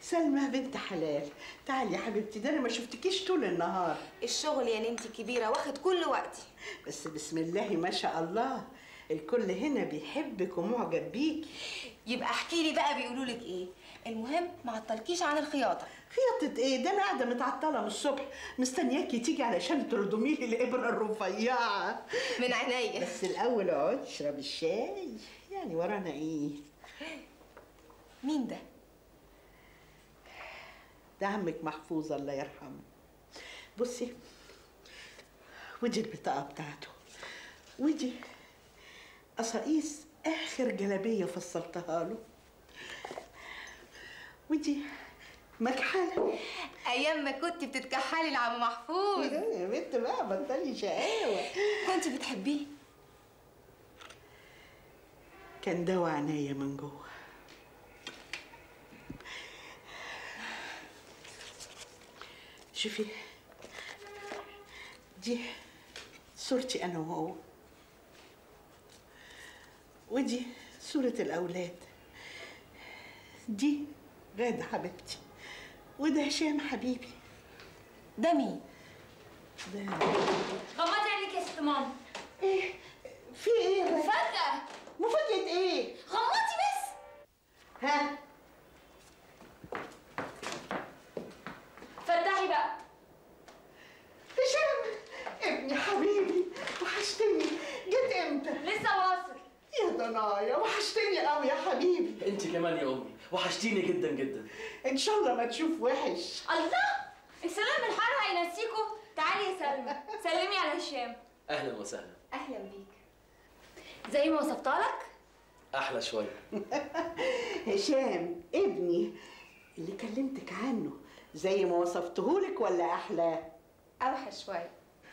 سلمى بنت حلال تعالي يا حبيبتي ده انا ما شفتكيش طول النهار الشغل يا ننتي كبيرة واخد كل وقتي بس بسم الله ما شاء الله الكل هنا بيحبك ومعجب بيكي يبقى احكي لي بقى بيقولوا لك ايه المهم ما عطلكيش عن الخياطة خياطة ايه ده انا قاعدة متعطلة من الصبح مستنياكي تيجي علشان تردمي لي الابرة الرفيعة من عينيا بس الاول اقعد اشرب الشاي يعني ورانا ايه مين ده ده عمك محفوظ الله يرحمه بصي ودي البطاقة بتاعته ودي قصاقيس آخر جلابية فصلتها له ودي مكحلة ايام ما كنت بتتكحلي لعم محفوظ يا بنت بقى بطلي شقاوة كنت بتحبيه كان دوا عينيا من جوه شوفي دي صورتي انا وهو ودي صورة الأولاد دي غادة حبيبتي وده هشام حبيبي ده مين ده غمضي عينيك يا ست ماما ايه في ايه يا غادة؟ مفاجأة مفاجأة ايه؟ غمضي بس ها؟ فتحي بقى هشام ابني حبيبي وحشتني جيت امتى؟ لسه واصل يا ضنايا وحشتني قوي يا حبيبي انت كمان يا امي وحشتيني جدا جدا ان شاء الله ما تشوف وحش الله السلام من حاله هينسيكوا تعالي يا سلمى سلمي على هشام اهلا وسهلا اهلا بيك زي ما وصفتها لك احلى شويه هشام ابني اللي كلمتك عنه زي ما وصفتهولك ولا احلى؟ اوحش شوية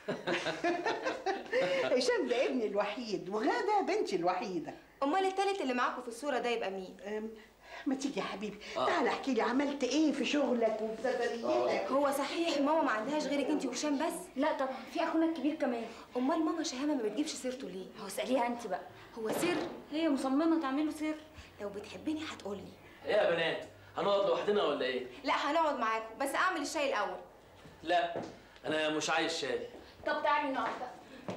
هشام ده ابني الوحيد وغادة بنتي الوحيدة امال التالت اللي معاكم في الصورة ده يبقى مين أم، ما تيجي يا حبيبي آه. تعال احكي لي عملت ايه في شغلك وفي سفريتك هو صحيح ماما ما عندهاش غيرك انت وهشام بس لا طبعا في اخونا الكبير كمان امال ماما شهامة ما بتجيبش سيرته ليه هو اساليها انت بقى هو سر هي مصممه تعمله سر لو بتحبني هتقولي ايه يا بنات هنقعد لوحدنا ولا ايه لا هنقعد معاكم بس اعمل الشاي الاول لا انا مش عايز شاي طب تعالي نقعد بقى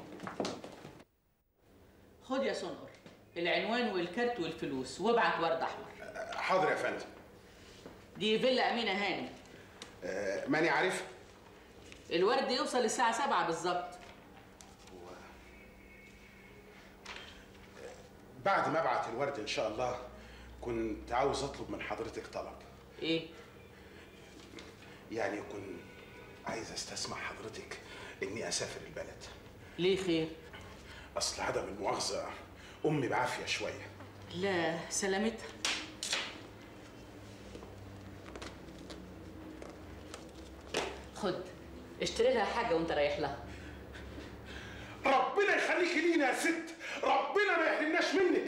خد يا سنقر العنوان والكارت والفلوس وابعت ورد احمر حاضر يا فندم دي فيلا امينه هاني آه، ماني عارفها الورد يوصل الساعه 7 بالظبط بعد ما ابعت الورد ان شاء الله كنت عاوز اطلب من حضرتك طلب ايه يعني كنت عايز استسمح حضرتك اني اسافر البلد ليه خير اصل عدم المؤاخذه امي بعافيه شويه لا سلامتها خد اشتري لها حاجه وانت رايح لها ربنا يخليكي لينا يا ست ربنا ما يحرمناش منك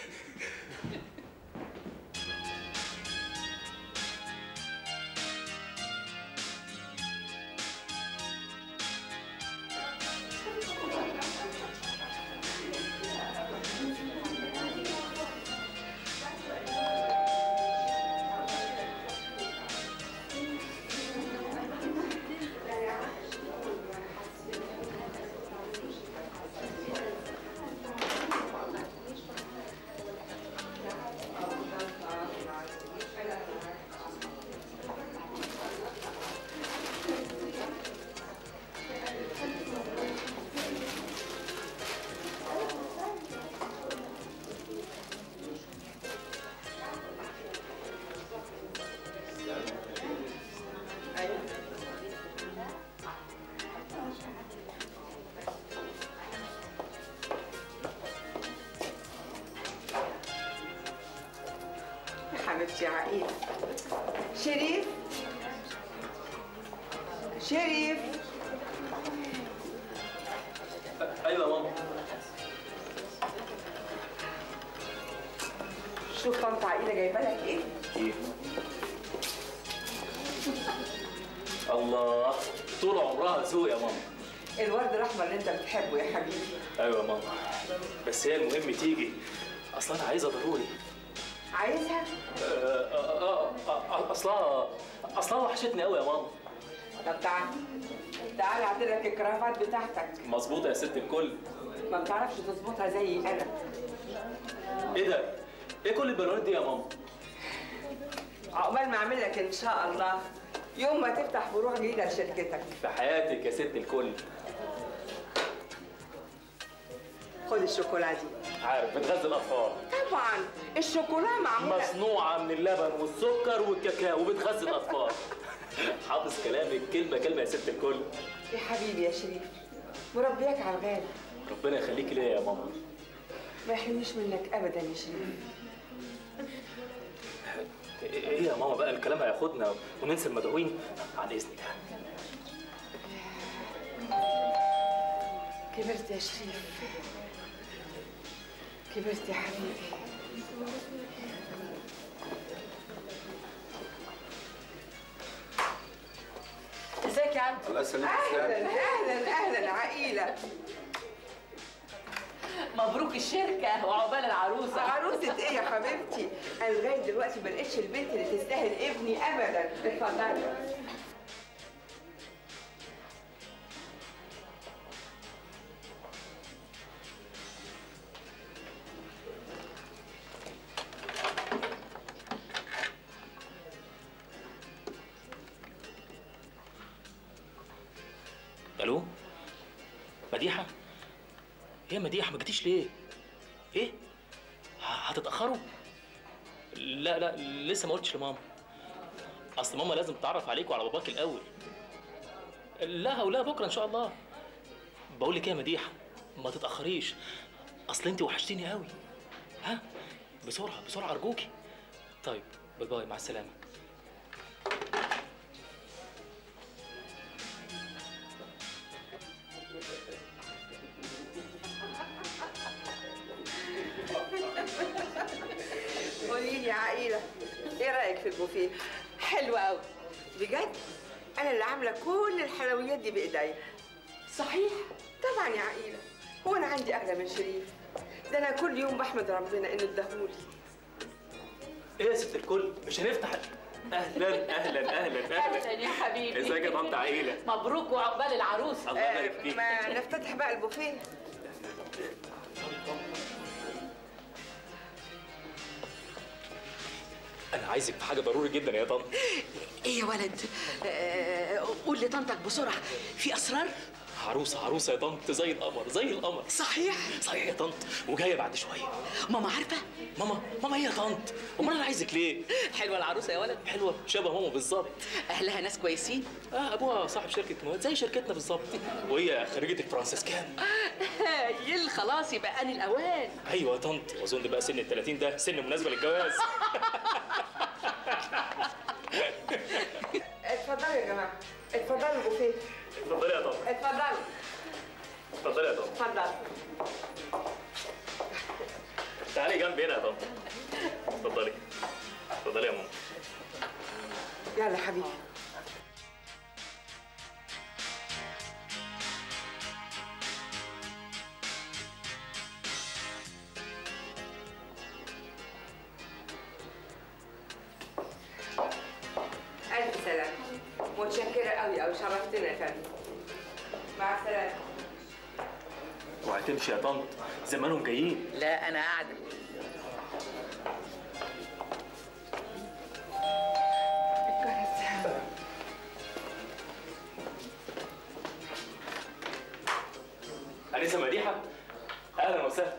يا حبيبتي يا عقيل شريف شريف ايوه يا ماما شوف طنط عقيله جايبه لك ايه ايه الله طول عمرها ذوق يا ماما الورد الاحمر اللي انت بتحبه يا حبيبي ايوه يا ماما بس هي المهم تيجي اصلا انا عايزه ضروري عايزها آه، آه، آه، آه، اصلها اصلها وحشتني قوي يا ماما طب تعال تعال اعدلك الكرافات بتاعتك مظبوطه يا ست الكل ما بتعرفش تظبطها زي انا ايه ده ايه كل البالونات دي يا ماما عقبال ما اعمل لك ان شاء الله يوم ما تفتح فروع جديده لشركتك في حياتك يا ست الكل خد الشوكولا دي عارف بتغذي الاطفال طبعا الشوكولا معموله مصنوعه من اللبن والسكر والكاكاو وبتغذي الاطفال حافظ كلامك كلمه كلمه يا ست الكل يا حبيبي يا شريف مربياك على الغالي ربنا يخليكي ليا يا ماما ما يحرمنيش منك ابدا يا شريف ايه يا ماما بقى الكلام هياخدنا وننسى المدعوين عن اذنك كبرت يا شريف كبرت يا حبيبي ازيك يا عم الله يسلمك اهلا اهلا اهلا عقيله مبروك الشركه وعقبال العروسه عروسة ايه يا حبيبتي؟ انا لغايه دلوقتي ما لقيتش البنت اللي تستاهل ابني ابدا، اتفضلي. الو مديحه ايه يا مديحه ما جيتيش ليه ايه ه- هتتاخروا لا لا لسه ما قلتش لماما اصل ماما لازم تتعرف عليك وعلى باباك الاول لا ولا بكره ان شاء الله بقول لك ايه يا مديحه ما تتاخريش اصل انت وحشتيني قوي ها بسرعه بسرعه ارجوكي طيب باي باي مع السلامه قولي لي يا عقيله ايه رايك في البوفيه؟ حلو قوي. بجد؟ انا اللي عامله كل الحلويات دي بايديا. صحيح؟ طبعا يا عقيله. هو انا عندي اغلى من شريف؟ ده انا كل يوم بحمد ربنا انه اداهولي. ايه يا ست الكل مش هنفتح اهلا اهلا اهلا اهلا اهلا يا حبيبي ازيك يا طنط عقيله مبروك وعقبال العروسه الله يبارك فيك ما نفتتح بقى البوفيه. انا عايزك في حاجه ضروري جدا يا طنط ايه يا ولد آه، قول لطنطك بسرعه في اسرار عروسه عروسه يا طنط زي القمر زي القمر صحيح صحيح يا طنط وجايه بعد شويه ماما عارفه ماما ماما هي يا طنط امال انا عايزك ليه حلوه العروسه يا ولد حلوه شبه ماما بالظبط اهلها ناس كويسين اه ابوها صاحب شركه مواد زي شركتنا بالظبط وهي خريجه الفرنسيسكان هايل خلاص يبقى اني الاوان ايوه يا طنط واظن بقى سن ال 30 ده سن مناسبه للجواز اتفضلوا يا جماعه. اتفضلوا البوفيه. اتفضلي يا طنط اتفضلوا. اتفضلي يا طنط اتفضلوا. تعالي جنبي هنا يا طنط اتفضلي اتفضلي يا ماما يلا حبيبي. ألف سلامة. متشكرة قوي قوي شرفتنا يا فندم. مع السلامة. وهتمشي يا طنط زمانهم جايين لا انا قاعده الجرس. انسه مديحه اهلا وسهلا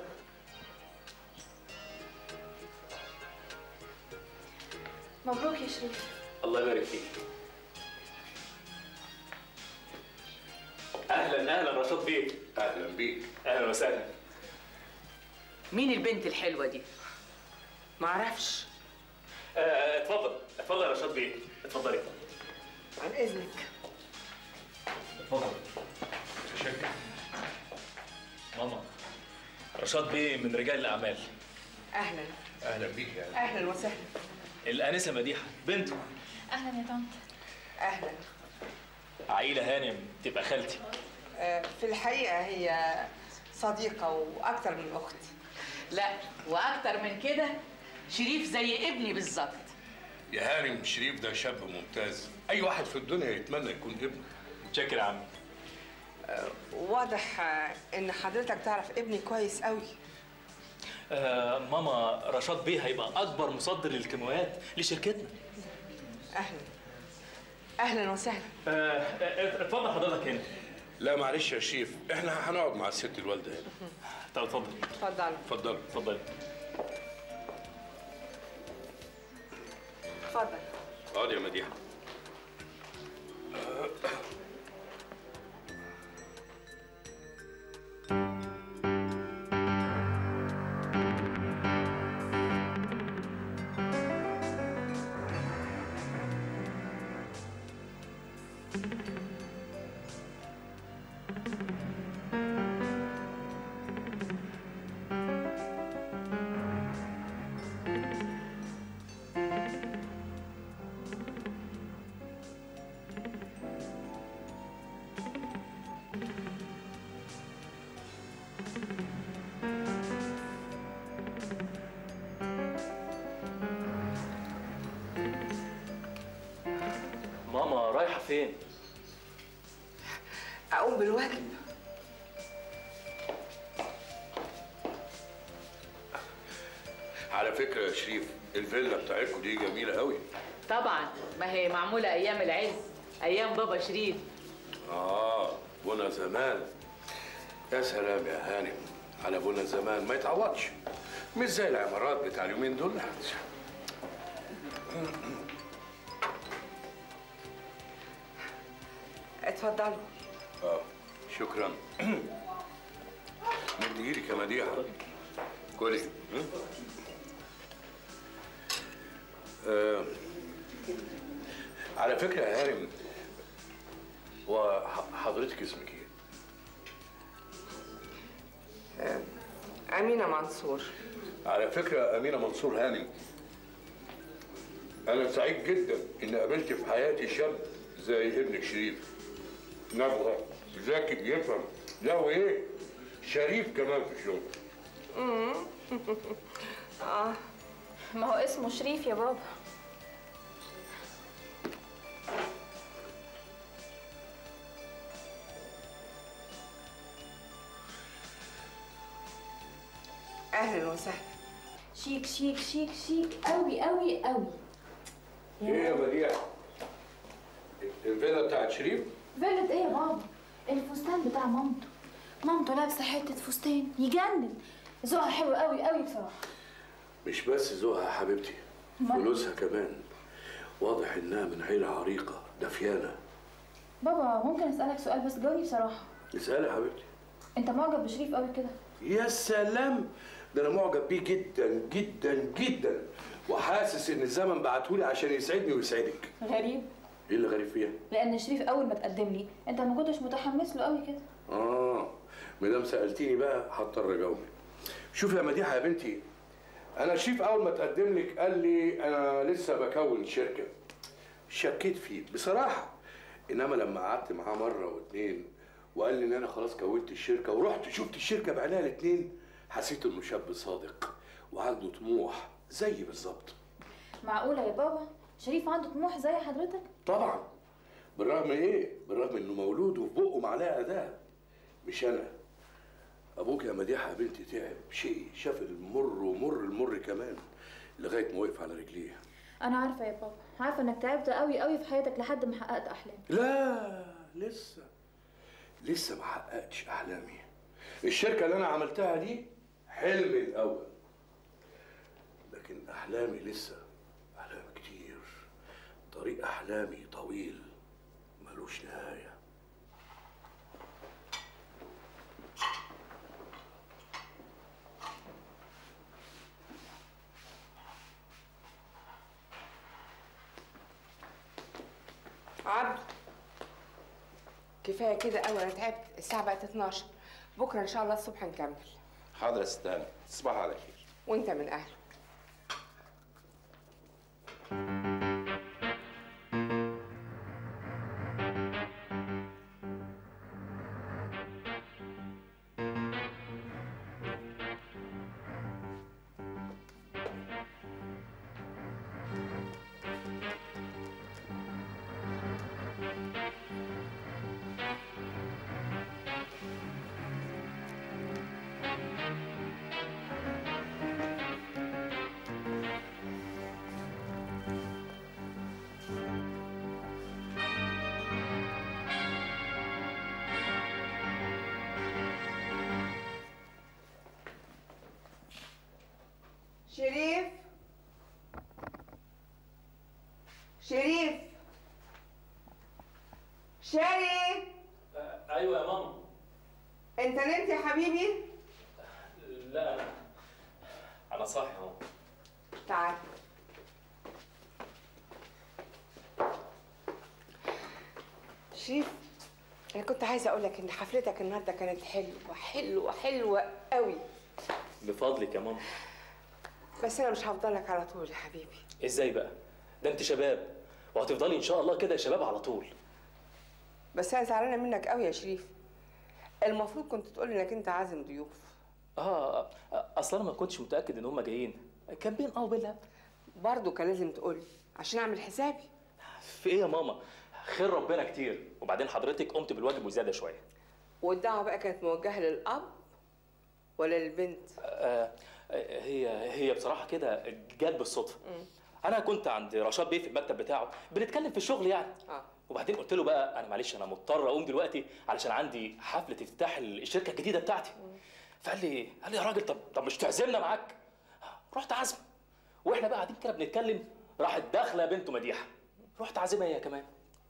مبروك يا شريف الله يبارك فيك اهلا اهلا رشاد بيه اهلا بيك اهلا وسهلا مين البنت الحلوه دي معرفش. آه، اتفضل اتفضل يا رشاد بيه اتفضلي عن إذنك. اتفضل ماما رشاد بيه من رجال الاعمال أهلا. اهلا بيك يا أهلا وسهلا. الانسه مديحه بنته اهلا يا طنط أهلا. عيله هانم تبقى خالتي آه، في الحقيقة هي صديقة وأكتر من أخت. لا واكتر من كده شريف زي ابني بالظبط يا هانم شريف ده شاب ممتاز اي واحد في الدنيا يتمنى يكون ابنه متشكر يا عمي واضح آه، ان حضرتك تعرف ابني كويس قوي آه ماما رشاد بيه هيبقى اكبر مصدر للكيماويات لشركتنا اهلا اهلا وسهلا آه آه، اتفضل حضرتك هنا لا معلش يا شريف احنا هنقعد مع الست الوالده هنا طب اتفضل اتفضل اتفضل اتفضل اتفضل اقعد يا مديحه ماما رايحه فين اقوم بالواجب على فكره يا شريف الفيلا بتاعتكم دي جميله قوي طبعا ما هي معموله ايام العز ايام بابا شريف اه بنا زمان يا سلام يا هانم على بنا زمان ما يتعوضش مش زي العمارات بتاع اليومين دول اتفضلوا اه شكرا مد ايدك يا مديحه كلي م? آه. على فكره يا هانم وحضرتك اسمك ايه؟ امينه منصور على فكرة أمينة منصور هانم أنا سعيد جدا إن قابلت في حياتي شاب زي ابنك شريف نبغى ذكي بيفهم لا وإيه شريف كمان في الشغل ما هو اسمه شريف يا بابا اهلا وسهلا شيك شيك شيك شيك قوي قوي قوي إيه يا بديع الفيلا بتاعت شريف فيلة ايه يا بابا الفستان بتاع مامته مامته لابسه حته فستان يجنن ذوقها حلو قوي قوي بصراحه مش بس ذوقها يا حبيبتي أمال؟ فلوسها كمان واضح إنها من عيلة عريقة دفيانة بابا ممكن اسالك سؤال بس جاوبني بصراحه اسألي يا حبيبتي انت معجب بشريف قوي كده يا سلام ده انا معجب بيه جدا جدا جدا وحاسس ان الزمن بعتهولي عشان يسعدني ويسعدك غريب ايه اللي غريب فيها لان شريف اول ما تقدم لي انت ما كنتش متحمس له قوي كده اه مدام سالتيني بقى هضطر اجاوبك شوف يا مديحه يا بنتي انا شريف اول ما تقدم لك قال لي انا لسه بكون شركه شكيت فيه بصراحه انما لما قعدت معاه مره واتنين وقال لي ان انا خلاص كونت الشركه ورحت شفت الشركه بعينها الاتنين حسيت انه شاب صادق وعنده طموح زيي بالظبط معقوله يا بابا شريف عنده طموح زي حضرتك طبعا بالرغم ايه بالرغم انه مولود وفي بقه معلقه دهب مش انا ابوك يا مديحه يا بنتي تعب شيء شاف المر ومر المر كمان لغايه ما وقف على رجليه انا عارفه يا بابا عارفه انك تعبت قوي قوي في حياتك لحد ما حققت احلامك لا لسه لسه ما حققتش احلامي الشركه اللي انا عملتها دي حلمي الاول لكن احلامي لسه احلام كتير طريق احلامي طويل ملوش نهايه عبد كفايه كده قوي انا تعبت الساعه بقت 12 بكره ان شاء الله الصبح نكمل حاضر يا ست هانم تصبح على خير وانت من اهله شاري ايوه يا ماما انت نمت يا حبيبي لا انا انا صاحي اهو تعال شريف انا كنت عايزه اقول لك ان حفلتك النهارده كانت حلوه حلوه حلوه قوي بفضلك يا ماما بس انا مش هفضلك على طول يا حبيبي ازاي بقى ده انت شباب وهتفضلي ان شاء الله كده شباب على طول بس انا زعلانه منك قوي يا شريف المفروض كنت تقول انك انت عازم ضيوف اه اصلا انا ما كنتش متاكد ان هم جايين كان بين اه وبين لا برضه كان لازم تقولي عشان اعمل حسابي في ايه يا ماما خير ربنا كتير وبعدين حضرتك قمت بالواجب وزياده شويه والدعوه بقى كانت موجهه للاب ولا للبنت آه هي هي بصراحه كده جت بالصدفه انا كنت عند رشاد بيه في المكتب بتاعه بنتكلم في الشغل يعني اه وبعدين قلت له بقى انا معلش انا مضطر اقوم دلوقتي علشان عندي حفله افتتاح الشركه الجديده بتاعتي فقال لي قال لي يا راجل طب طب مش تعزمنا معاك رحت عازمه واحنا بقى قاعدين كده بنتكلم راحت داخله بنته مديحه رحت عازمها هي كمان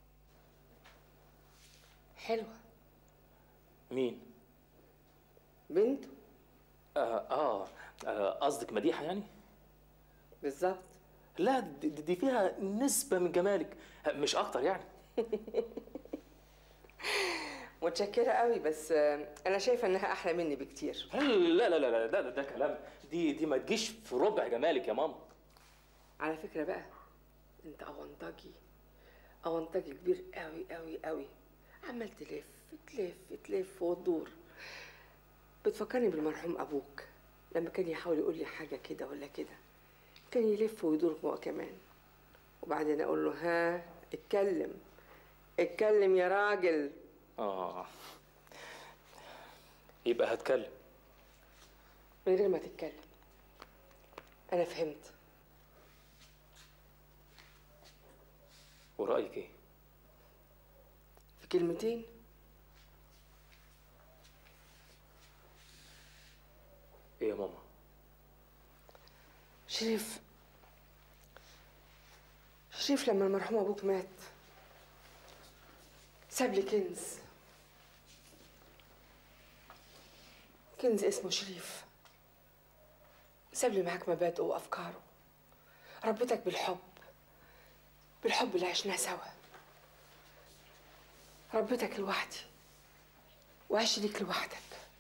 حلوه مين بنته آه, اه آه، قصدك مديحه يعني بالظبط لا دي, دي فيها نسبه من جمالك مش اكتر يعني متشكره قوي بس آه، انا شايفه انها احلى مني بكتير لا لا لا لا ده, ده, ده كلام دي دي ما تجيش في ربع جمالك يا ماما على فكره بقى انت اونطاجي اونطاجي كبير قوي قوي قوي عمال تلف تلف تلف وتدور بتفكرني بالمرحوم ابوك لما كان يحاول يقول لي حاجه كده ولا كده كان يلف ويدور هو كمان وبعدين اقول له ها اتكلم اتكلم يا راجل اه يبقى هتكلم من غير ما تتكلم انا فهمت ورايك ايه في كلمتين ايه يا ماما شريف شريف لما المرحوم ابوك مات ساب لي كنز كنز اسمه شريف ساب لي معاك مبادئه وافكاره ربيتك بالحب بالحب اللي عشناه سوا ربيتك لوحدي وعشت ليك لوحدك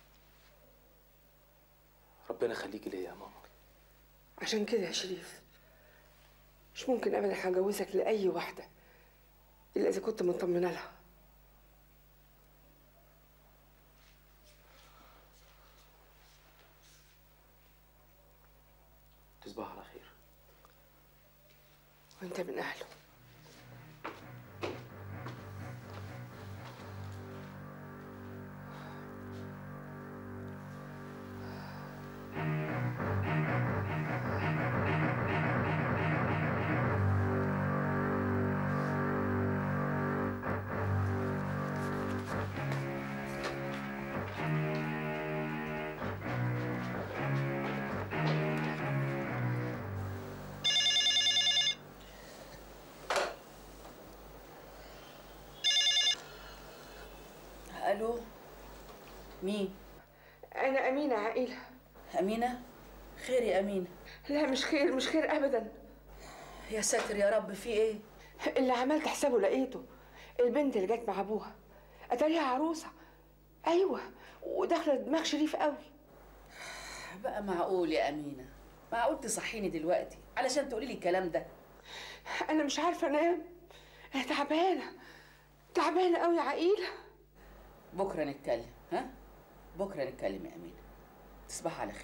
ربنا يخليكي ليا يا ماما عشان كده يا شريف مش ممكن ابدا هجوزك لاي واحده الا اذا كنت مطمنه لها تصبح على خير وانت من اهله الو مين انا امينه عائله امينه خير يا امينه لا مش خير مش خير ابدا يا ساتر يا رب في ايه اللي عملت حسابه لقيته البنت اللي جت مع ابوها اتاريها عروسه ايوه وداخله دماغ شريف قوي بقى معقول يا امينه معقول تصحيني دلوقتي علشان تقولي لي الكلام ده انا مش عارفه انام انا تعبانه تعبانه قوي يا عقيله بكره نتكلم ها بكره نتكلم يا امينه تصبح على خير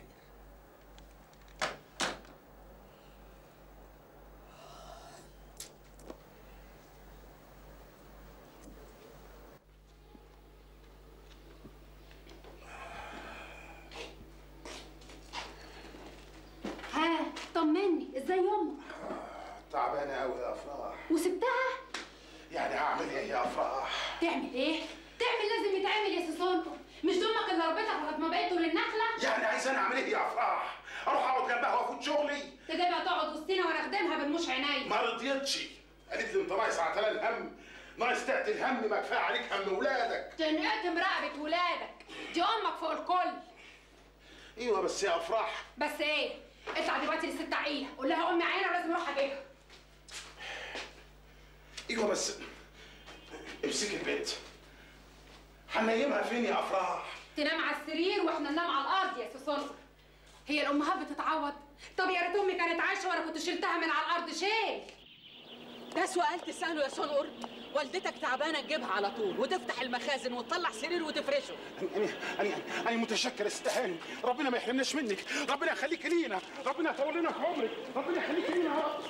ها طمني ازاي امك تعبانه قوي يا افراح وسبتها يعني هعمل ايه يا افراح تعمل ايه تعمل لازم يتعمل يا سيسونتو مش دمك اللي ربيتك لغايه ما بقيت طول النخله يعني عايز انا اعمل ايه يا افراح اروح اقعد جنبها وافوت شغلي تجيبها تقعد وسطينا وانا اخدمها بالمش عينيا ما رضيتش قالت لي انت ناقص عتلان الهم ناقص تعطي الهم ما كفايه عليك هم ولادك تنقطم رقبة ولادك دي أمك فوق الكل ايوه بس يا افراح بس إيه اطلع دلوقتي للست عقيلة قول لها أمي عينة ولازم أروح أجيبها ايوه بس امسك البنت هنيمها فين يا افراح تنام على السرير واحنا ننام على الارض يا سوسن هي الامهات بتتعوض طب يا ريت امي كانت عايشه وانا كنت شلتها من على الارض شيل ده سؤال تسأله يا صنقر والدتك تعبانة تجيبها على طول وتفتح المخازن وتطلع سرير وتفرشه انا انا انا متشكر استهاني ربنا ما يحرمناش منك ربنا يخليك لينا ربنا يطول لنا في عمرك ربنا يخليك لينا يا رب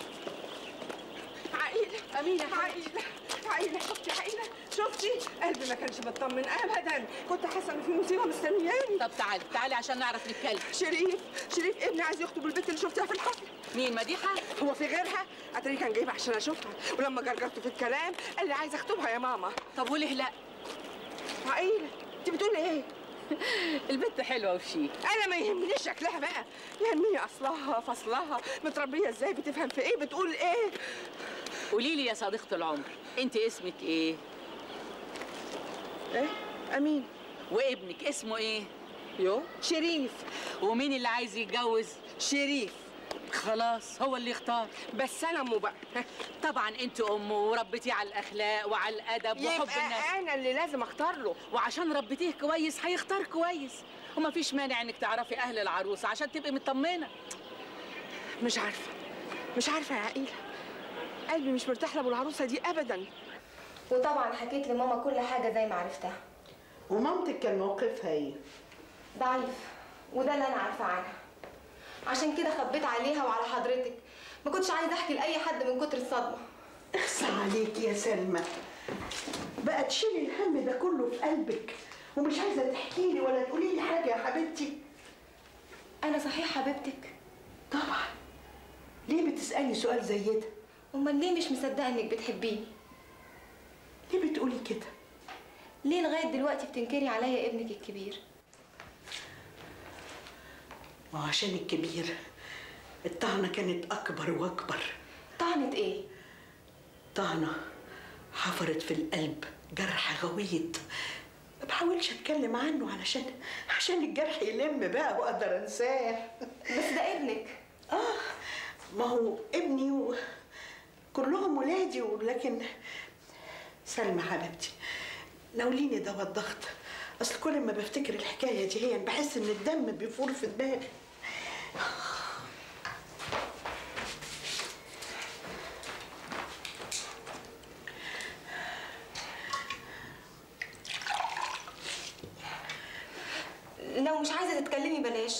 عقيلة أمينة عقيلة عقيلة شفتي عقيلة شفتي قلبي ما كانش مطمن أبدا كنت حاسة إن في مصيبة مستنياني طب تعالي تعالي عشان نعرف نتكلم شريف شريف ابني عايز يخطب البنت اللي شفتها في الحفل مين مديحة؟ هو في غيرها اتاري كان جايبها عشان اشوفها ولما جرجرته في الكلام قال لي عايز اخطبها يا ماما طب وليه لا؟ عقيلة انت بتقولي ايه؟ البنت حلوة وشيك انا ما يهمنيش شكلها بقى يهمني اصلها فصلها متربيه ازاي بتفهم في ايه بتقول ايه قولي لي يا صديقة العمر انت اسمك ايه؟ ايه؟ امين وابنك اسمه ايه؟ يو شريف ومين اللي عايز يتجوز؟ شريف خلاص هو اللي يختار بس انا امه بقى طبعا انت امه وربيتيه على الاخلاق وعلى الادب وحب الناس يبقى انا اللي لازم اختار له وعشان ربيتيه كويس هيختار كويس وما فيش مانع انك تعرفي اهل العروسه عشان تبقي مطمنه مش عارفه مش عارفه يا عقيله قلبي مش مرتاح لابو العروسه دي ابدا وطبعا حكيت لماما كل حاجه زي ما عرفتها ومامتك كان موقفها ايه؟ ضعيف وده اللي انا عارفه عنها عشان كده خبيت عليها وعلى حضرتك ما كنتش عايزه احكي لاي حد من كتر الصدمه اخصى عليك يا سلمى بقى تشيلي الهم ده كله في قلبك ومش عايزه تحكي لي ولا تقولي لي حاجه يا حبيبتي انا صحيح حبيبتك طبعا ليه بتسالي سؤال زي ده امال ليه مش مصدقه انك بتحبيني ليه بتقولي كده ليه لغايه دلوقتي بتنكري عليا ابنك الكبير ما هو عشان الكبير الطعنه كانت اكبر واكبر طعنت ايه طعنه حفرت في القلب جرح غويط ما بحاولش اتكلم عنه علشان عشان الجرح يلم بقى واقدر انساه بس ده ابنك اه ما هو ابني و... كلهم ولادي ولكن سلمى حبيبتي ناوليني دواء الضغط اصل كل ما بفتكر الحكايه دي هي بحس ان الدم بيفور في دماغي لو مش عايزه تتكلمي بلاش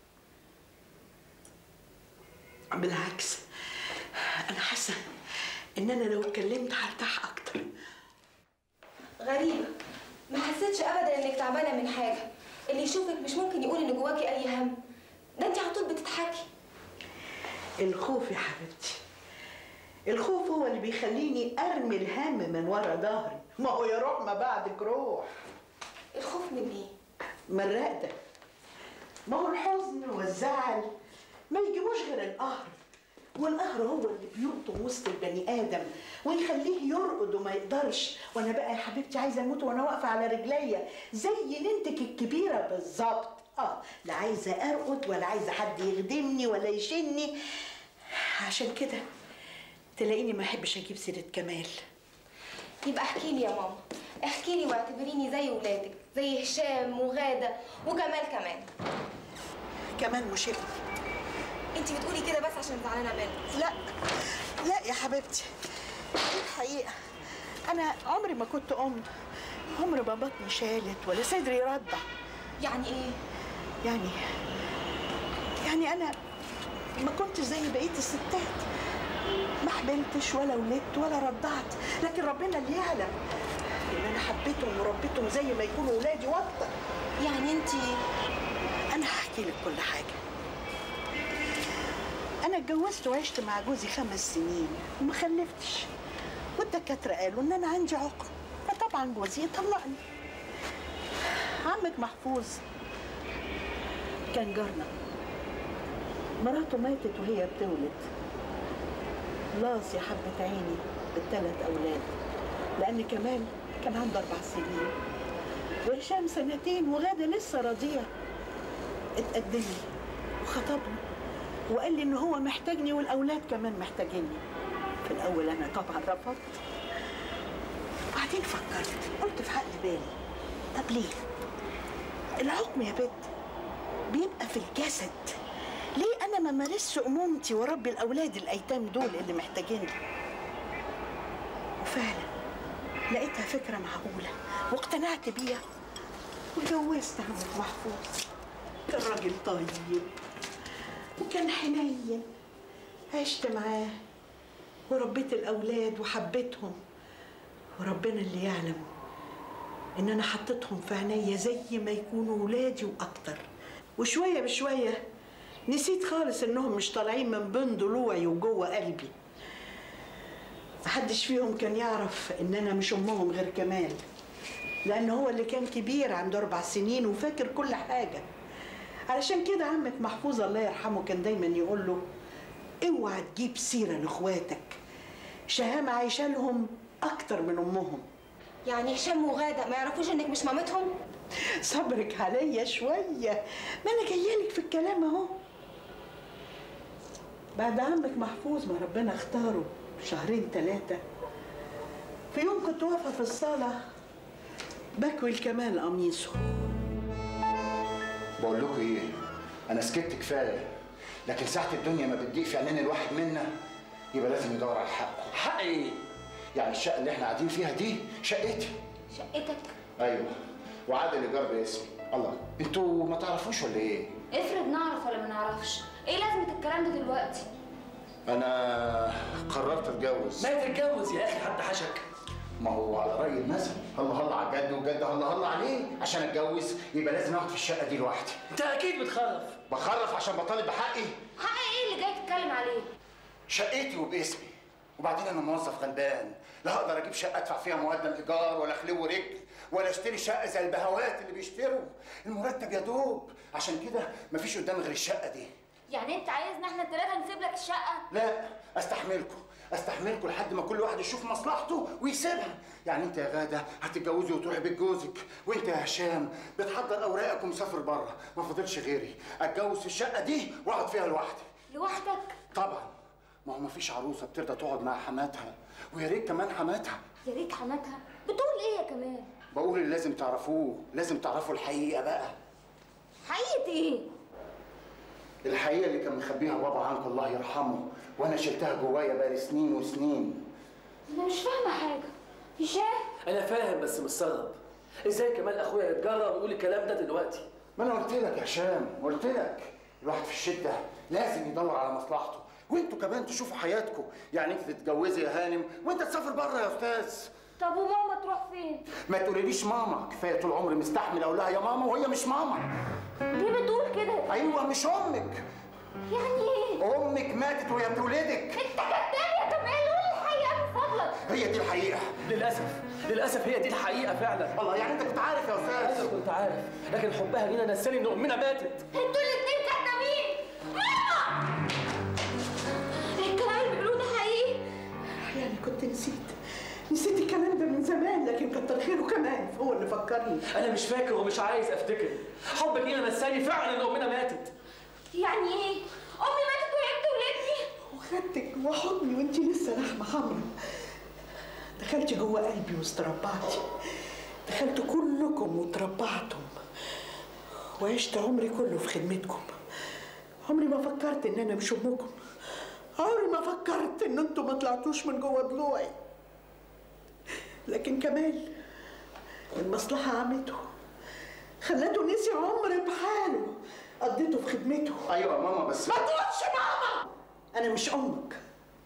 بالعكس انا حاسه ان انا لو اتكلمت هرتاح اكتر غريبه ما حسيتش ابدا انك تعبانه من حاجه اللي يشوفك مش ممكن يقول ان جواكي اي هم ده انت على طول بتضحكي الخوف يا حبيبتي الخوف هو اللي بيخليني ارمي الهم من ورا ظهري ما هو يا روح ما بعدك روح الخوف من ايه من الرقدة ما هو الحزن والزعل ما يجيبوش غير القهر والقهر هو اللي بيلطم وسط البني ادم ويخليه يرقد وما يقدرش وانا بقى يا حبيبتي عايزه اموت وانا واقفه على رجليا زي ننتك الكبيره بالظبط اه لا عايزه ارقد ولا عايزه حد يخدمني ولا يشني عشان كده تلاقيني ما احبش اجيب سيره كمال يبقى احكي لي يا ماما احكي لي واعتبريني زي ولادك زي هشام وغاده وكمال كمان كمان مش ابني انت بتقولي كده بس عشان زعلانه منه لا لا يا حبيبتي دي الحقيقة أنا عمري ما كنت أم عمري ما بطني شالت ولا صدري رضع يعني إيه؟ يعني يعني أنا ما كنت زي بقية الستات ما حملتش ولا ولدت ولا رضعت لكن ربنا اللي يعلم إن أنا حبيتهم وربيتهم زي ما يكونوا ولادي وأكتر يعني أنت أنا هحكي لك كل حاجة أنا اتجوزت وعشت مع جوزي خمس سنين وما خلفتش والدكاترة قالوا إن أنا عندي عقم فطبعا جوزي طلقني عمك محفوظ كان جارنا مراته ماتت وهي بتولد لاص يا حبة عيني بالثلاث أولاد لأن كمال كان عنده أربع سنين وهشام سنتين وغادة لسه رضيع اتقدم لي وخطبني وقال لي إن هو محتاجني والأولاد كمان محتاجيني في الأول أنا طبعا رفضت وبعدين فكرت قلت في عقل بالي طب ليه؟ الحكم يا بنت بيبقى في الجسد ليه انا ما مارسش امومتي واربي الاولاد الايتام دول اللي محتاجيني وفعلا لقيتها فكره معقوله واقتنعت بيها واتجوزت عمك محفوظ كان راجل طيب وكان حنين عشت معاه وربيت الاولاد وحبيتهم وربنا اللي يعلم ان انا حطيتهم في عينيا زي ما يكونوا ولادي واكتر وشويه بشويه نسيت خالص انهم مش طالعين من بين ضلوعي وجوه قلبي محدش فيهم كان يعرف ان انا مش امهم غير كمال لان هو اللي كان كبير عنده اربع سنين وفاكر كل حاجه علشان كده عمك محفوظ الله يرحمه كان دايما يقول له اوعى تجيب سيره لاخواتك شهامه عايشه لهم اكتر من امهم يعني هشام وغادة ما يعرفوش انك مش مامتهم؟ صبرك عليا شوية ما أنا جاية لك في الكلام أهو بعد عمك محفوظ ما ربنا اختاره شهرين ثلاثة في يوم كنت واقفة في الصالة بكوي الكمال قميصه بقول لكم ايه انا سكت كفايه لكن ساعه الدنيا ما بتضيق في عينين الواحد منا يبقى لازم يدور على حقه حق ايه يعني الشقه اللي احنا قاعدين فيها دي شقتي شقتك ايوه وعاد الايجار باسمي الله انتوا ما تعرفوش ولا ايه افرض نعرف ولا ما نعرفش ايه لازمه الكلام ده دلوقتي انا قررت اتجوز ما تتجوز يا اخي حد حشك ما هو على راي المثل هلا هلا على الجد وجد هلا هلا عليه عشان اتجوز يبقى لازم اقعد في الشقه دي لوحدي انت اكيد بتخرف بخرف عشان بطالب بحقي حق ايه اللي جاي تتكلم عليه شقتي وباسمي وبعدين انا موظف غلبان لا اقدر اجيب شقه ادفع فيها مقدم ايجار ولا خلو رجل ولا اشتري شقه زي البهوات اللي بيشتروا المرتب يا دوب عشان كده مفيش قدامي غير الشقه دي يعني انت عايزنا احنا الثلاثه نسيب لك الشقه لا استحملكم استحملكم لحد ما كل واحد يشوف مصلحته ويسيبها يعني انت يا غاده هتتجوزي وتروحي بيت جوزك وانت يا هشام بتحضر اوراقك ومسافر بره ما فاضلش غيري اتجوز في الشقه دي واقعد فيها لوحدي لوحدك طبعا ما هو مفيش عروسه بترضى تقعد مع حماتها ويا ريت كمان حماتها يا ريت حماتها بتقول ايه يا كمان بقول اللي لازم تعرفوه لازم تعرفوا الحقيقه بقى حقيقه ايه الحقيقه اللي كان مخبيها بابا عنك الله يرحمه وانا شلتها جوايا بقالي سنين وسنين انا مش فاهمه حاجه هشام انا فاهم بس مستغرب ازاي كمان اخويا يتجرأ ويقول الكلام ده دلوقتي ما انا قلت لك يا هشام قلت لك الواحد في الشده لازم يدور على مصلحته وانتوا كمان تشوفوا حياتكم يعني انت تتجوزي يا هانم وانت تسافر بره يا استاذ طب وماما تروح فين ما تقوليليش ماما كفايه طول عمري مستحمل اقول لها يا ماما وهي مش ماما ليه بتقول كده ايوه مش امك يعني ايه امك ماتت وهي بتولدك انت كداب يا كمال قول الحقيقه من فضلك هي دي الحقيقه للاسف للاسف هي دي الحقيقه فعلا والله يعني انت كنت عارف يا استاذ انا كنت عارف لكن حبها لينا نساني ان امنا ماتت انتوا الاثنين كدابين ماما الكلام اللي بيقولوه ده حقيقي يعني كنت نسيت نسيت الكلام ده من زمان لكن كتر خيره كمان هو اللي فكرني انا مش فاكر ومش عايز افتكر حبك لينا نساني فعلا ان امنا ماتت يعني ايه امي ماتت وهي بتولدني وخدتك وحضني وانت لسه لحمه حمرا دخلتي جوه قلبي واستربعتي دخلتوا كلكم وتربعتم وعشت عمري كله في خدمتكم عمري ما فكرت ان انا مش امكم عمري ما فكرت ان انتوا ما طلعتوش من جوه ضلوعي لكن كمال المصلحه عمته خلته نسي عمر بحاله قضيته في خدمته ايوه يا ماما بس ما تقولش ماما انا مش امك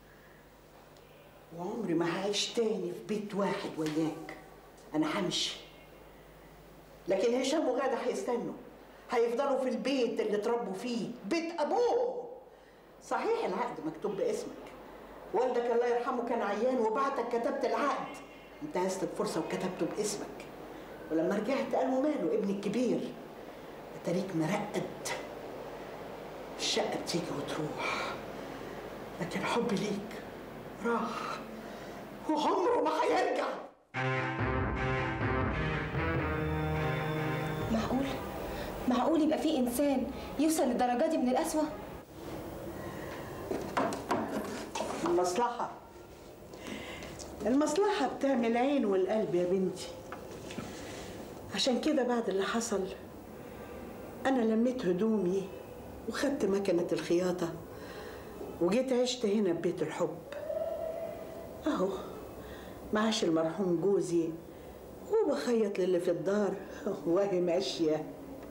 وعمري ما هعيش تاني في بيت واحد وياك انا همشي لكن هشام وغادة هيستنوا هيفضلوا في البيت اللي اتربوا فيه بيت ابوه صحيح العقد مكتوب باسمك والدك الله يرحمه كان عيان وبعتك كتبت العقد انتهزت الفرصة وكتبته باسمك ولما رجعت قالوا ماله ابني الكبير اتاريك مرقد الشقة بتيجي وتروح لكن حبي ليك راح وعمره ما هيرجع معقول معقول يبقى في انسان يوصل للدرجه دي من القسوه المصلحة المصلحة بتعمل العين والقلب يا بنتي عشان كده بعد اللي حصل أنا لميت هدومي وخدت مكنة الخياطة وجيت عشت هنا ببيت الحب أهو معاش المرحوم جوزي وبخيط للي في الدار وهي ماشية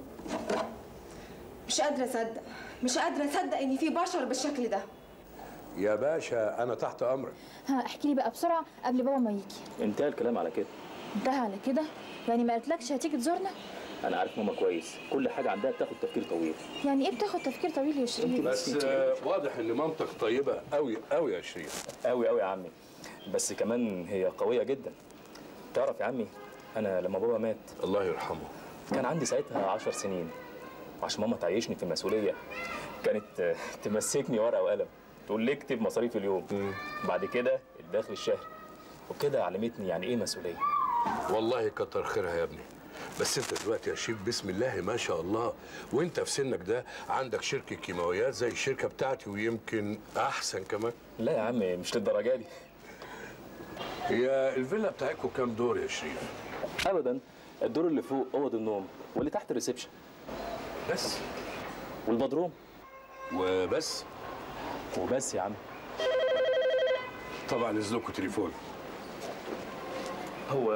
مش قادره اصدق مش قادره اصدق ان في بشر بالشكل ده يا باشا انا تحت امرك ها احكي لي بقى بسرعه قبل بابا ما يجي انتهى الكلام على كده انتهى على كده يعني ما قالتلكش هتيجي تزورنا انا عارف ماما كويس كل حاجه عندها بتاخد تفكير طويل يعني ايه بتاخد تفكير طويل يا شريف بس آه، واضح ان مامتك طيبه قوي قوي يا شريف قوي قوي يا عمي بس كمان هي قويه جدا تعرف يا عمي انا لما بابا مات الله يرحمه كان عندي ساعتها عشر سنين وعشان ماما تعيشني في المسؤوليه كانت آه، تمسكني ورقه وقلم تقول لي اكتب مصاريف اليوم بعد كده الدخل الشهري وبكده علمتني يعني ايه مسؤوليه والله كتر خيرها يا ابني بس انت دلوقتي يا شريف بسم الله ما شاء الله وانت في سنك ده عندك شركه كيماويات زي الشركه بتاعتي ويمكن احسن كمان لا يا عم مش للدرجه دي هي الفيلا بتاعتكم كام دور يا شريف ابدا الدور اللي فوق اوض النوم واللي تحت الريسبشن بس والبدروم وبس وبس يا عم طبعا اذنكم تليفون هو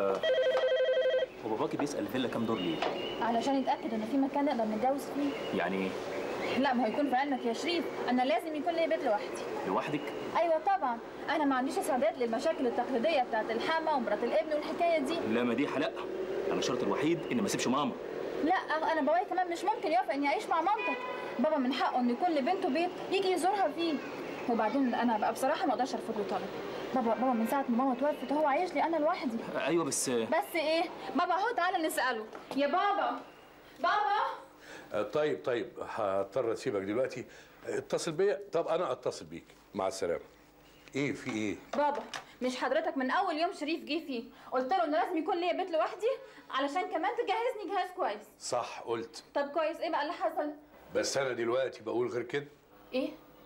هو باباكي بيسال الفيلا كام دور ليه علشان يتاكد ان في مكان نقدر نتجوز فيه يعني ايه لا ما هو يكون في علمك يا شريف انا لازم يكون لي بيت لوحدي لوحدك ايوه طبعا انا ما عنديش استعداد للمشاكل التقليديه بتاعت الحما ومرات الابن والحكايه دي لا مديحه لا انا الشرط الوحيد اني ما اسيبش ماما لا انا بابايا كمان مش ممكن يوافق اني اعيش مع مامتك بابا من حقه ان يكون لبنته بيت يجي يزورها فيه وبعدين انا بقى بصراحه ما اقدرش ارفض له طلب بابا بابا من ساعه ما ماما توفت هو عايش لي انا لوحدي ايوه بس بس ايه بابا اهو تعالى نساله يا بابا بابا آه، طيب طيب هضطر اسيبك دلوقتي اتصل بيا طب انا اتصل بيك مع السلامه ايه في ايه بابا مش حضرتك من اول يوم شريف جه فيه قلت له انه لازم يكون ليا بيت لوحدي علشان كمان تجهزني جهاز كويس صح قلت طب كويس ايه بقى اللي حصل بس انا دلوقتي بقول غير كده ايه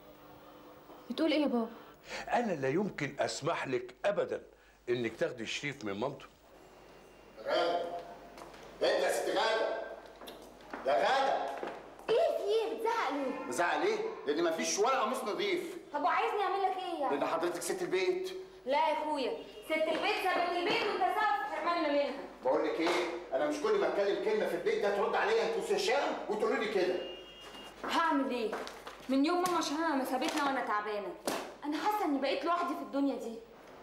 بتقول ايه يا بابا انا لا يمكن اسمح لك ابدا انك تاخدي شريف من مامته غادة انت يا ست غادة يا غادة ايه في ايه بتزعق ليه بزعل ليه؟ لأن مفيش ولا قميص نظيف طب وعايزني اعمل لك ايه يعني لأن حضرتك ست البيت لا يا اخويا ست البيت سابت البيت وانت سابت حرماننا منها بقول لك ايه؟ أنا مش كل ما أتكلم كلمة في البيت ده ترد عليا أنتوا هشام وتقولوا لي كده هعمل ايه من يوم ماما شهامه ما سابتنا وانا تعبانه انا حاسه اني بقيت لوحدي في الدنيا دي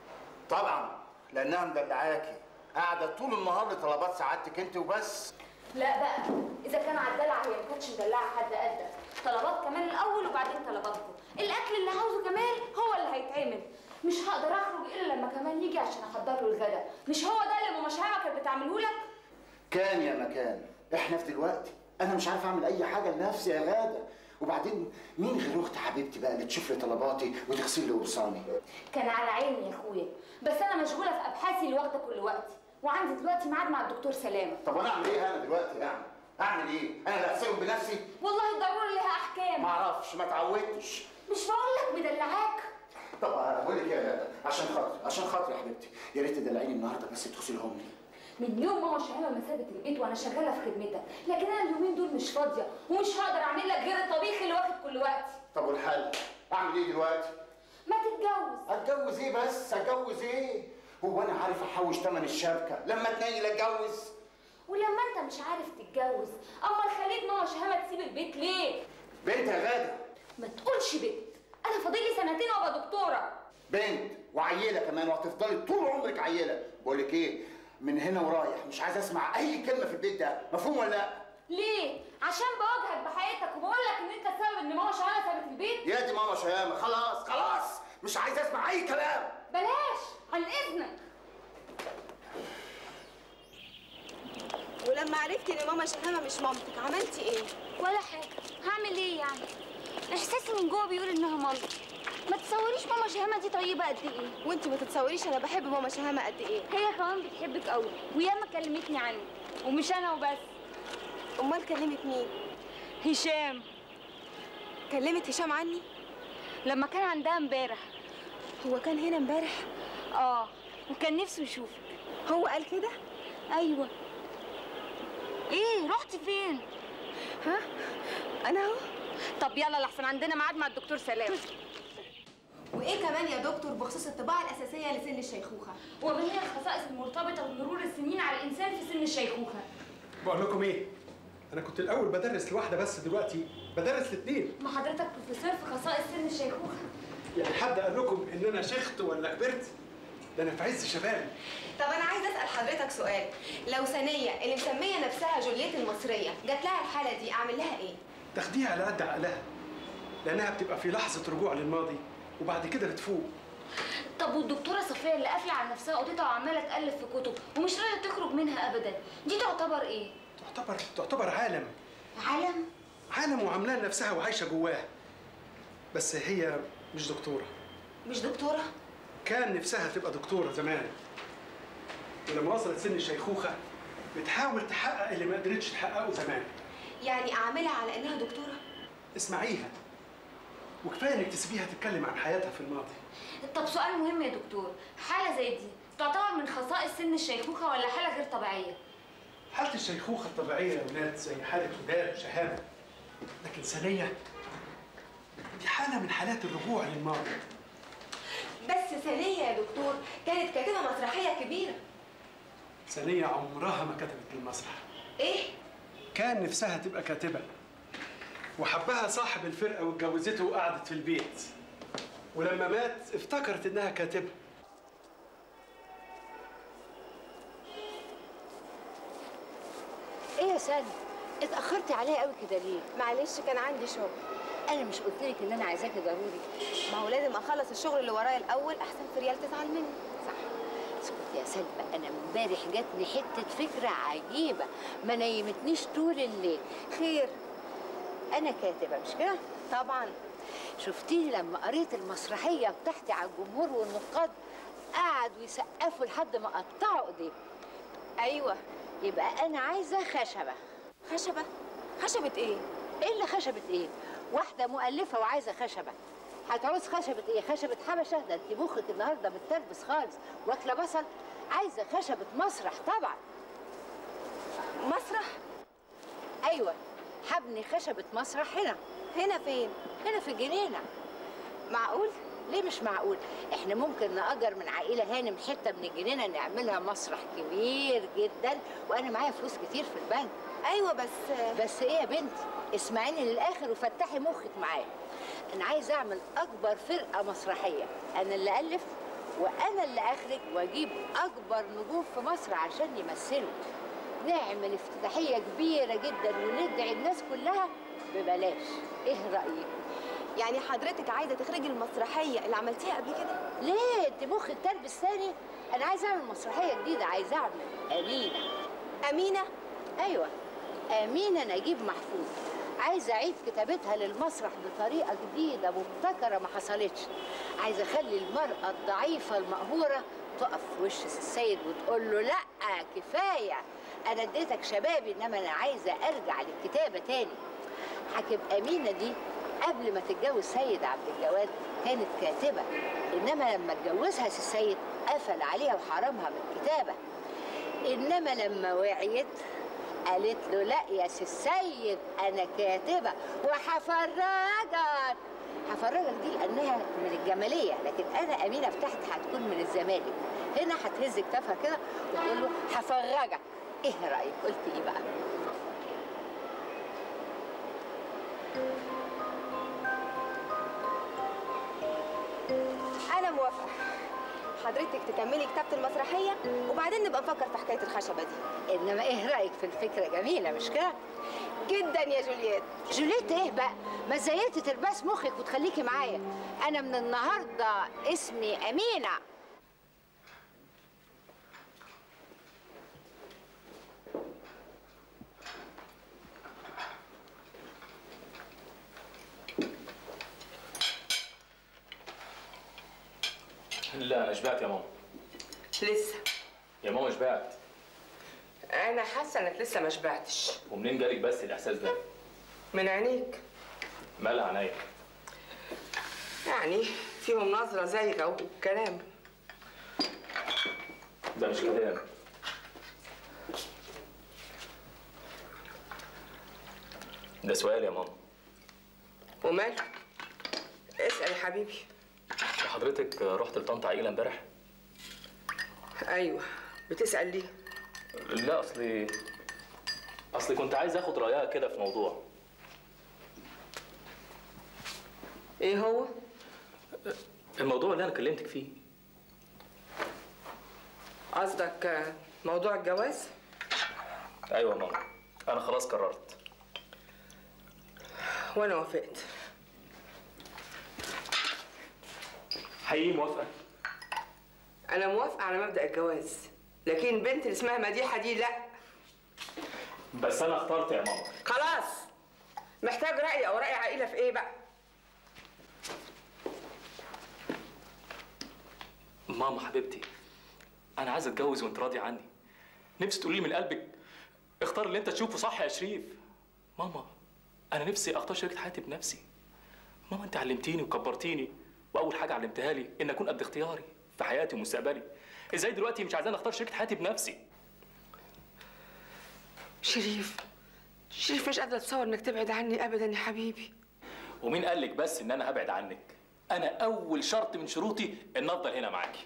طبعا لأنها مدلعاكي قاعدة طول النهار لطلبات سعادتك أنت وبس لا بقى اذا كان على الدلع هي ما كانتش مدلعه حد قدك طلبات كمان الاول وبعدين طلباتكم الاكل اللي عاوزه كمال هو اللي هيتعمل مش هقدر اخرج الا لما كمان يجي عشان احضر له الغدا مش هو ده اللي ماما شهامه كانت بتعمله لك كان يا مكان احنا في دلوقتي انا مش عارف اعمل اي حاجه لنفسي يا غاده وبعدين مين غير اخت حبيبتي بقى اللي تشوف لي طلباتي وتغسل لي قرصاني كان على عيني يا اخويا بس انا مشغوله في ابحاثي اللي واخده كل وقتي وعندي دلوقتي ميعاد مع الدكتور سلامه طب انا اعمل ايه انا دلوقتي يعني اعمل ايه انا اللي اغسلهم بنفسي والله ضروري لها احكام ما اعرفش ما اتعودتش مش بقول لك مدلعاك طب انا بقول لك إيه يا غاده عشان خاطري عشان خاطري يا حبيبتي يا ريت تدلعيني النهارده بس تغسلهم لي من يوم ماما شهامه ما سابت البيت وانا شغاله في خدمتك لكن انا اليومين دول مش فاضيه ومش هقدر اعمل لك غير الطبيخ اللي واخد كل وقتي طب والحل اعمل ايه دلوقتي ما تتجوز اتجوز ايه بس اتجوز ايه هو انا عارف احوش ثمن الشبكه لما اتنيل اتجوز ولما انت مش عارف تتجوز امال خليت ماما شهامه تسيب البيت ليه بنت يا غاده ما تقولش بنت انا فاضل لي سنتين وابقى دكتوره بنت وعيله كمان وهتفضلي طول عمرك عيله بقول لك ايه من هنا ورايح مش عايز اسمع اي كلمه في البيت ده مفهوم ولا لا ليه عشان بواجهك بحياتك وبقول لك ان انت السبب ان ماما شهامه سابت البيت يا دي ماما شهامه خلاص خلاص مش عايز اسمع اي كلام بلاش عن اذنك ولما عرفتي ان ماما شهامه مش مامتك عملتي ايه ولا حاجة هعمل ايه يعني احساسي من جوه بيقول انها مامتي ما تصوريش ماما شهامه دي طيبه قد ايه وانت ما تتصوريش انا بحب ماما شهامه قد ايه هي كمان بتحبك قوي وياما كلمتني عنك ومش انا وبس امال كلمت مين هشام كلمت هشام عني لما كان عندها امبارح هو كان هنا امبارح اه وكان نفسه يشوفك هو قال كده ايوه ايه رحتي فين ها انا اهو طب يلا لحسن عندنا ميعاد مع الدكتور سلام وايه كمان يا دكتور بخصوص الطباع الاساسيه لسن الشيخوخه وما هي الخصائص المرتبطه بمرور السنين على الانسان في سن الشيخوخه بقول لكم ايه انا كنت الاول بدرس لواحده بس دلوقتي بدرس الاثنين ما حضرتك بروفيسور في خصائص سن الشيخوخه يعني حد قال لكم ان انا شيخت ولا كبرت ده انا في عز شبابي طب انا عايزه اسال حضرتك سؤال لو ثانيه اللي مسميه نفسها جولييت المصريه جات لها الحاله دي اعمل لها ايه تاخديها على قد عقلها لانها بتبقى في لحظه رجوع للماضي وبعد كده بتفوق طب والدكتوره صفيه اللي قافله على نفسها اوضتها وعماله تالف في كتب ومش راضيه تخرج منها ابدا دي تعتبر ايه تعتبر تعتبر عالم عالم عالم وعاملاه لنفسها وعايشه جواه بس هي مش دكتوره مش دكتوره كان نفسها تبقى دكتوره زمان ولما وصلت سن الشيخوخه بتحاول تحقق اللي ما قدرتش تحققه زمان يعني اعملها على انها دكتوره اسمعيها وكفايه انك تسيبيها تتكلم عن حياتها في الماضي طب سؤال مهم يا دكتور حاله زي دي تعتبر من خصائص سن الشيخوخه ولا حاله غير طبيعيه حالة الشيخوخة الطبيعية يا ولاد زي حالة وداد وشهامة لكن ثانية دي حالة من حالات الرجوع للماضي بس ثانيه يا دكتور كانت كاتبه مسرحيه كبيره ثانية عمرها ما كتبت للمسرح ايه كان نفسها تبقى كاتبة وحبها صاحب الفرقة واتجوزته وقعدت في البيت ولما مات افتكرت انها كاتبة ايه يا سالم اتاخرتي عليا قوي كده ليه معلش كان عندي شغل انا مش قلت لك ان انا عايزاكي ضروري ما هو لازم اخلص الشغل اللي ورايا الاول احسن فريال تزعل مني صح اسكت يا سلمى انا امبارح جاتني حته فكره عجيبه ما نيمتنيش طول الليل خير انا كاتبه مش كده طبعا شفتيني لما قريت المسرحيه بتاعتي على الجمهور والنقاد قعدوا يسقفوا لحد ما قطعوا ايديهم ايوه يبقى انا عايزه خشبه خشبه خشبه ايه ايه اللي خشبه ايه واحده مؤلفه وعايزه خشبه هتعوز خشبة ايه؟ خشبة حبشة؟ ده انت مخك النهارده متربس خالص، واكلة بصل؟ عايزة خشبة مسرح طبعا. مسرح؟ ايوه هبني خشبة مسرح هنا. هنا فين؟ هنا في الجنينة. معقول؟ ليه مش معقول؟ احنا ممكن نأجر من عائلة هانم حتة من الجنينة نعملها مسرح كبير جدا وانا معايا فلوس كتير في البنك. ايوه بس بس ايه يا بنتي؟ اسمعيني للاخر وفتحي مخك معايا. انا عايزه اعمل اكبر فرقه مسرحيه انا اللي الف وانا اللي اخرج واجيب اكبر نجوم في مصر عشان يمثلوا نعمل افتتاحيه كبيره جدا وندعي الناس كلها ببلاش ايه رايك يعني حضرتك عايزه تخرجي المسرحيه اللي عملتيها قبل كده ليه انت مخك تلبس ثاني انا عايزه اعمل مسرحيه جديده عايزه اعمل امينه امينه ايوه امينه نجيب محفوظ عايزه اعيد كتابتها للمسرح بطريقه جديده مبتكره ما حصلتش عايزه اخلي المراه الضعيفه المقهوره تقف في وش السيد وتقول له لا كفايه انا اديتك شبابي انما انا عايزه ارجع للكتابه تاني هتبقى امينه دي قبل ما تتجوز سيد عبد الجواد كانت كاتبه انما لما اتجوزها سي السيد قفل عليها وحرمها من الكتابه انما لما وعيت قالت له لا يا سي السيد انا كاتبه وهفرجك هفرجك دي لانها من الجماليه لكن انا امينه فتحت هتكون من الزمالك هنا هتهز كتافها كده وتقول له هفرجك ايه رايك قلت ايه بقى انا موافقه حضرتك تكملي كتابه المسرحيه وبعدين نبقى نفكر في حكايه الخشبه دي انما ايه رايك في الفكره جميله مش كده جدا يا جولييت جوليت ايه بقى ما زيتي ترباس مخك وتخليكي معايا انا من النهارده اسمي امينه لا انا شبعت يا ماما لسه يا ماما شبعت انا حاسه انك لسه ما شبعتش ومنين جالك بس الاحساس ده من عينيك مالها عينيا يعني فيهم نظره زايغه وكلام ده مش كلام ده سؤال يا ماما ومال اسال يا حبيبي حضرتك رحت لطنط عقيله امبارح ايوه بتسال ليه لا اصلي اصلي كنت عايز اخد رايها كده في موضوع ايه هو الموضوع اللي انا كلمتك فيه قصدك آه، موضوع الجواز ايوه يا ماما انا خلاص قررت وانا وافقت حقيقي موافقه انا موافقه على مبدا الجواز لكن البنت اللي اسمها مديحه دي لا بس انا اخترت يا ماما خلاص محتاج راي او راي عائله في ايه بقى ماما حبيبتي انا عايز اتجوز وانت راضي عني نفسي تقولي لي من قلبك اختار اللي انت تشوفه صح يا شريف ماما انا نفسي اختار شريكة حياتي بنفسي ماما انت علمتيني وكبرتيني واول حاجه علمتها لي ان اكون قد اختياري في حياتي ومستقبلي ازاي دلوقتي مش عايزاني اختار شريكة حياتي بنفسي شريف شريف مش قادره اتصور انك تبعد عني ابدا يا حبيبي ومين قال لك بس ان انا هبعد عنك انا اول شرط من شروطي ان افضل هنا معاكي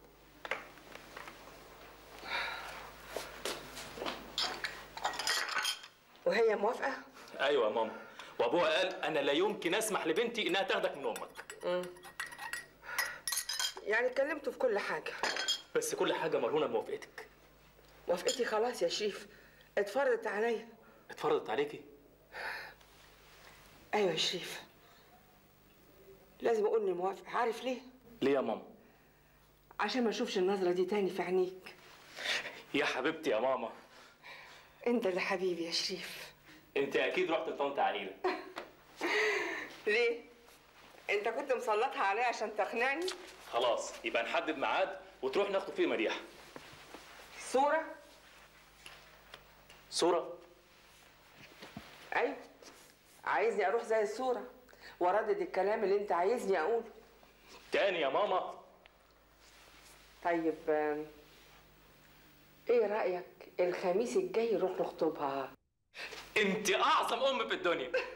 وهي موافقه ايوه يا ماما وابوها قال انا لا يمكن اسمح لبنتي انها تاخدك من امك مم. يعني اتكلمتوا في كل حاجه بس كل حاجه مرهونه بموافقتك موافقتي خلاص يا شريف اتفرضت عليا اتفرضت عليكي ايوه يا شريف لازم اقول اني موافقه عارف ليه ليه يا ماما عشان ما اشوفش النظره دي تاني في عينيك يا حبيبتي يا ماما انت اللي حبيبي يا شريف انت اكيد رحت لطنط عقيله ليه انت كنت مسلطها عليا عشان تقنعني خلاص يبقى نحدد ميعاد وتروح ناخد فيه مديحه صوره صوره ايوه عايزني اروح زي الصوره واردد الكلام اللي انت عايزني اقوله تاني يا ماما طيب آم، ايه رايك الخميس الجاي نروح نخطبها انت اعظم ام في الدنيا